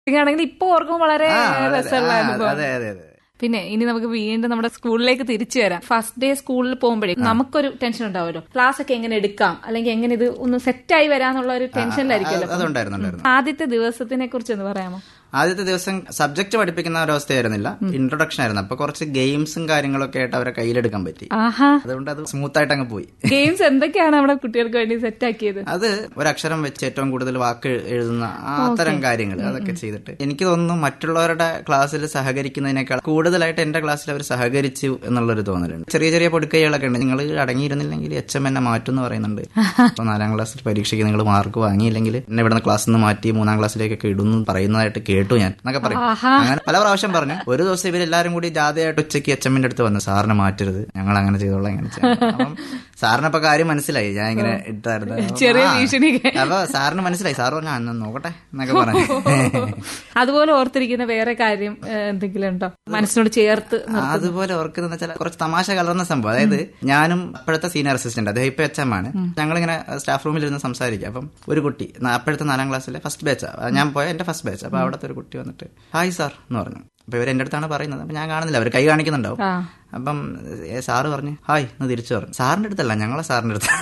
ആണെങ്കിൽ ഇപ്പൊ ഓർക്കുമ്പോൾ വളരെ ആ, അതെ, രസമുള്ള ആ, അനുഭവം അതെ അതെ അതെ പിന്നെ ഇനി നമുക്ക് വീണ്ടും നമ്മുടെ സ്കൂളിലേക്ക് തിരിച്ചു വരാം ഫസ്റ്റ് ഡേ സ്കൂളിൽ പോകുമ്പോഴേ നമുക്കൊരു ടെൻഷൻ ഉണ്ടാവുമല്ലോ ക്ലാസ് ഒക്കെ എങ്ങനെ എടുക്കാം അല്ലെങ്കിൽ എങ്ങനെ ഇത് ഒന്ന് സെറ്റായി വരാന്നുള്ള ഒരു ടെൻഷനിലായിരിക്കുമല്ലോ അത് അതുണ്ടായിരുന്നു ഉണ്ടായിരുന്നു ആദ്യത്തെ ദിവസത്തിനെ കുറിച്ച് ഒന്ന് പറയാമോ ആദ്യത്തെ ദിവസം സബ്ജക്ട് പഠിപ്പിക്കുന്ന ഒരവസ്ഥയായിരുന്നില്ല ഇൻട്രൊഡക്ഷൻ ആയിരുന്നു അപ്പൊ കുറച്ച് ഗെയിംസും കാര്യങ്ങളൊക്കെ ആയിട്ട് അവരെ കയ്യിലെടുക്കാൻ പറ്റി ആഹാ അതുകൊണ്ട് അത് സ്മൂത്ത് ആയിട്ട് അങ്ങ് പോയി ഗെയിംസ് എന്തൊക്കെയാണ് നമ്മുടെ കുട്ടികൾക്ക് വേണ്ടി സെറ്റാക്കിയത് അത് ഒരക്ഷരം വെച്ച് ഏറ്റവും കൂടുതൽ വാക്ക് എഴുതുന്ന ആ അത്തരം കാര്യങ്ങൾ അതൊക്കെ ചെയ്തിട്ട് എനിക്ക് തോന്നുന്നു മറ്റുള്ളവരുടെ ക്ലാസ്സിൽ സഹകരിക്കുന്നതിനേക്കാൾ കൂടുതലായിട്ട് എന്റെ ക്ലാസ്സിൽ അവർ സഹകരിച്ചു എന്നുള്ളൊരു തോന്നലുണ്ട് ചെറിയ ചെറിയ പൊടിക്കൈകളൊക്കെ ഉണ്ട് നിങ്ങൾ അടങ്ങിയിരുന്നില്ലെങ്കിൽ എച്ച് എം എന്നെ മാറ്റും എന്ന് പറയുന്നുണ്ട് അപ്പൊ നാലാം ക്ലാസ്സിൽ പരീക്ഷയ്ക്ക് നിങ്ങൾ മാർക്ക് വാങ്ങിയില്ലെങ്കിൽ എന്നെ ഇവിടുന്ന് ക്ലാസ്സിൽ നിന്ന് മാറ്റി മൂന്നാം ക്ലാസ്സിലേക്കൊക്കെ ഇടുന്നു പറയുന്നതായിട്ട് കേട്ടു ഞാൻ എന്നൊക്കെ പറയും അങ്ങനെ പല പ്രാവശ്യം പറഞ്ഞു ഒരു ദിവസം ഇവരെല്ലാരും കൂടി ജാഥയായിട്ട് ഉച്ചയ്ക്ക് എച്ച് എമ്മിന്റെ അടുത്ത് വന്നു സാറിനെ മാറ്റരുത് ഞങ്ങൾ അങ്ങനെ ചെയ്തോളാം ഇങ്ങനെ ചെയ്യാം അപ്പം സാറിനപ്പൊ കാര്യം മനസ്സിലായി ഞാൻ ഇങ്ങനെ ഇട്ടായിരുന്നു അപ്പം, ചെറിയ ആ. ഭീഷണിയൊക്കെ. അപ്പൊ സാറിന് മനസ്സിലായി സാർ പറഞ്ഞു "ആ, എന്നാ നോക്കട്ടെ എന്നൊക്കെ പറഞ്ഞു അതുപോലെ ഓർത്തിരിക്കുന്ന വേറെ കാര്യം ഏഹ്, എന്തെങ്കിലും ഉണ്ടോ മനസ്സിനോട് ചേർത്ത് നിർത്തുന്ന? അതുപോലെ ഓർക്കുന്ന വെച്ചാൽ കുറച്ച് തമാശ കലർന്ന സംഭവം അതായത് ഞാനും അപ്പോഴത്തെ സീനിയർ അസിസ്റ്റന്റ് അദ്ദേഹം ഇപ്പൊ എച്ച് എം ആണ് ഞങ്ങളിങ്ങനെ സ്റ്റാഫ് റൂമിൽ ഇരുന്ന് സംസാരിക്കുക അപ്പം ഒരു കുട്ടി ന- അപ്പോഴത്തെ നാലാം ക്ലാസ്സിലെ ഫസ്റ്റ് ബാച്ചാ ഞാൻ പോയ എന്റെ ഫസ്റ്റ് ബാച്ച് അപ്പൊ അവിടുത്തെ ഒരു കുട്ടി വന്നിട്ട് ഹായ് സാർ എന്ന് പറഞ്ഞു അപ്പൊ ഇവർ എന്റെ അടുത്താണ് പറയുന്നത് അപ്പൊ ഞാൻ കാണുന്നില്ല അവർ കൈ കാണിക്കുന്നുണ്ടാവും ആ. അപ്പം ഏ, സാറ് പറഞ്ഞു ഹായ് എന്ന് തിരിച്ചു പറഞ്ഞു സാറിന്റെ അടുത്തല്ല ഞങ്ങളെ സാറിന്റെ അടുത്ത്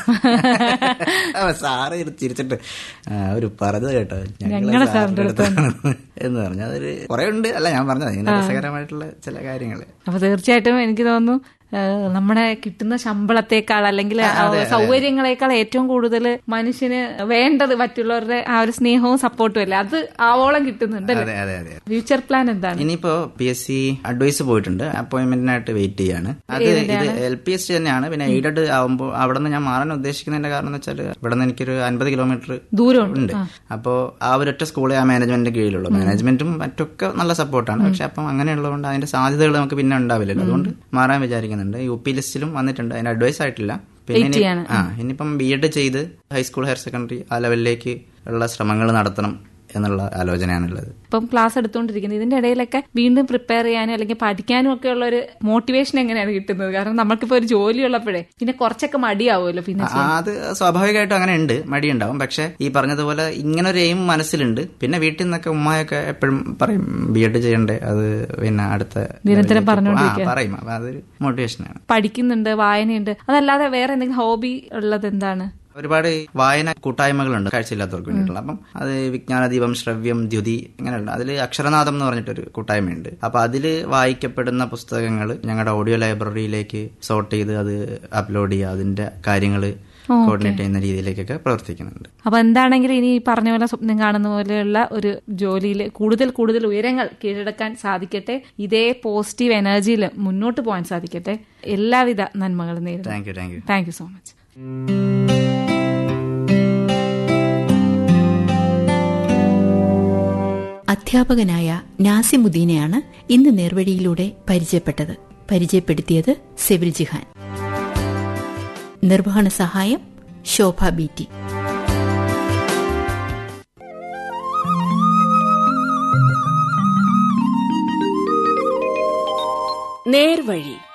അപ്പൊ സാറ് ഇരു- ചിരിച്ചിട്ട് "ആ, ഒരു പറഞ്ഞത് കേട്ടോ ഞങ്ങളെ സാറിന്റെ അടുത്താണ് എന്ന് പറഞ്ഞു അതൊരു കുറെ ഉണ്ട് അല്ല ഞാൻ പറഞ്ഞത് ഇങ്ങനെ രസകരമായിട്ടുള്ള ചില കാര്യങ്ങള് അപ്പൊ തീർച്ചയായിട്ടും എനിക്ക് തോന്നുന്നു ഏഹ്, നമ്മുടെ കിട്ടുന്ന ശമ്പളത്തെക്കാൾ അല്ലെങ്കിൽ ആ സൗകര്യങ്ങളെക്കാൾ ഏറ്റവും കൂടുതൽ മനുഷ്യന് വേണ്ടത് മറ്റുള്ളവരുടെ ആ ഒരു സ്നേഹവും സപ്പോർട്ടും അല്ലേ അത് ആവോളം കിട്ടുന്നുണ്ടല്ലേ അതെ അതെ അതെ ഫ്യൂച്ചർ പ്ലാൻ എന്താണ് ഇനിയിപ്പോ പി എസ് സി അഡ്വൈസ് പോയിട്ടുണ്ട് അപ്പോയിന്റ്മെന്റിനായിട്ട് വെയിറ്റ് ചെയ്യാണ് അത് ഇത് എൽ പി എസ് സി തന്നെയാണ് പിന്നെ എയ്ഡഡ് ആവുമ്പോൾ അവിടെ നിന്ന് ഞാൻ മാറാൻ ഉദ്ദേശിക്കുന്നതിന്റെ കാരണം എന്ന് വെച്ചാൽ ഇവിടെ നിന്ന് എനിക്കൊരു അൻപത് കിലോമീറ്റർ ദൂരമുണ്ട് ഉണ്ട് അപ്പോ ആ ഒരൊറ്റ സ്കൂളെ ആ മാനേജ്മെന്റിന്റെ കീഴിലുള്ളൂ മാനേജ്മെന്റും മറ്റൊക്കെ നല്ല സപ്പോർട്ടാണ് പക്ഷെ അപ്പം അങ്ങനെയുള്ളതുകൊണ്ട് അതിന്റെ സാധ്യതകൾ നമുക്ക് പിന്നെ ഉണ്ടാവില്ലല്ലോ അതുകൊണ്ട് മാറാൻ വിചാരിക്കുന്നുണ്ട് യു പി ലിസ്റ്റിലും വന്നിട്ടുണ്ട് അതിന്റെ അഡ്വൈസ് ആയിട്ടില്ല പിന്നെ ഇനി- ചെയ്യാണ്. ആ ഇനിയിപ്പം ബി എഡ് ചെയ്ത് ഹൈസ്കൂൾ ഹയർ സെക്കൻഡറി ആ ലെവലിലേക്ക് ഉള്ള ശ്രമങ്ങൾ നടത്തണം എന്നുള്ള ആലോചനയാണുള്ളത് ഇപ്പം ക്ലാസ് എടുത്തുകൊണ്ടിരിക്കുന്നത് ഇതിന്റെ ഇടയിലൊക്കെ വീണ്ടും പ്രിപ്പയർ ചെയ്യാനും അല്ലെങ്കിൽ പഠിക്കാനും ഒക്കെ ഉള്ള ഒരു മോട്ടിവേഷൻ എങ്ങനെയാണ് കിട്ടുന്നത് കാരണം നമുക്കിപ്പോ ഒരു ജോലി ഉള്ളപ്പോഴേ പിന്നെ കുറച്ചൊക്കെ മടിയാവുമല്ലോ പിന്നെ ആ, അത് സ്വാഭാവികമായിട്ടും അങ്ങനെ ഉണ്ട് മടിയുണ്ടാവും പക്ഷെ ഈ പറഞ്ഞതുപോലെ ഇങ്ങനെ ഒരു എയിം മനസ്സിലുണ്ട് പിന്നെ വീട്ടിൽ നിന്നൊക്കെ ഉമ്മയൊക്കെ എപ്പോഴും പറയും ബി എഡ് ചെയ്യണ്ടേ അത് പിന്നെ അടുത്ത നിരന്തരം ലെവലിലേക്ക് പറഞ്ഞുകൊണ്ടിരിക്കുക. പോ- ആ, പറയും അപ്പൊ അതൊരു മോട്ടിവേഷനാണ് പഠിക്കുന്നുണ്ട് വായനയുണ്ട് അതല്ലാതെ വേറെ എന്തെങ്കിലും ഹോബി ഉള്ളത് എന്താണ് ഒരുപാട് വായന കൂട്ടായ്മകളുണ്ട് കാഴ്ചയില്ലാത്തവർക്ക് വേണ്ടിയിട്ടുള്ള അപ്പം അത് വിജ്ഞാനദീപം ശ്രവ്യം ദ്യുതി ഇങ്ങനെയുള്ള അതിൽ അക്ഷരനാഥം എന്ന് പറഞ്ഞിട്ടൊരു കൂട്ടായ്മയുണ്ട് അപ്പൊ അതിൽ വായിക്കപ്പെടുന്ന പുസ്തകങ്ങൾ ഞങ്ങളുടെ ഓഡിയോ ലൈബ്രറിയിലേക്ക് സോർട്ട് ചെയ്ത് അത് അപ്ലോഡ് ചെയ്യുക അതിന്റെ കാര്യങ്ങൾ കോർഡിനേറ്റ് ചെയ്യുന്ന രീതിയിലേക്കൊക്കെ പ്രവർത്തിക്കുന്നുണ്ട് അപ്പൊ എന്താണെങ്കിലും ഇനി ഈ പറഞ്ഞ പോലെ സ്വപ്നം കാണുന്ന പോലെയുള്ള ഒരു ജോലിയിൽ കൂടുതൽ കൂടുതൽ ഉയരങ്ങൾ കീഴടക്കാൻ സാധിക്കട്ടെ ഇതേ പോസിറ്റീവ് എനർജിയിൽ മുന്നോട്ട് പോകാൻ സാധിക്കട്ടെ എല്ലാവിധ നന്മകളും നേരിടും thank you thank you thank you so much അധ്യാപകനായ നാസിമുദ്ദീനെയാണ് ഇന്ന് നേർവഴിയിലൂടെ പരിചയപ്പെട്ടത് പരിചയപ്പെടുത്തിയത് സെബിൽ ജിഹാൻ നിർവഹണ സഹായം ശോഭ ബി ടി നേർവഴി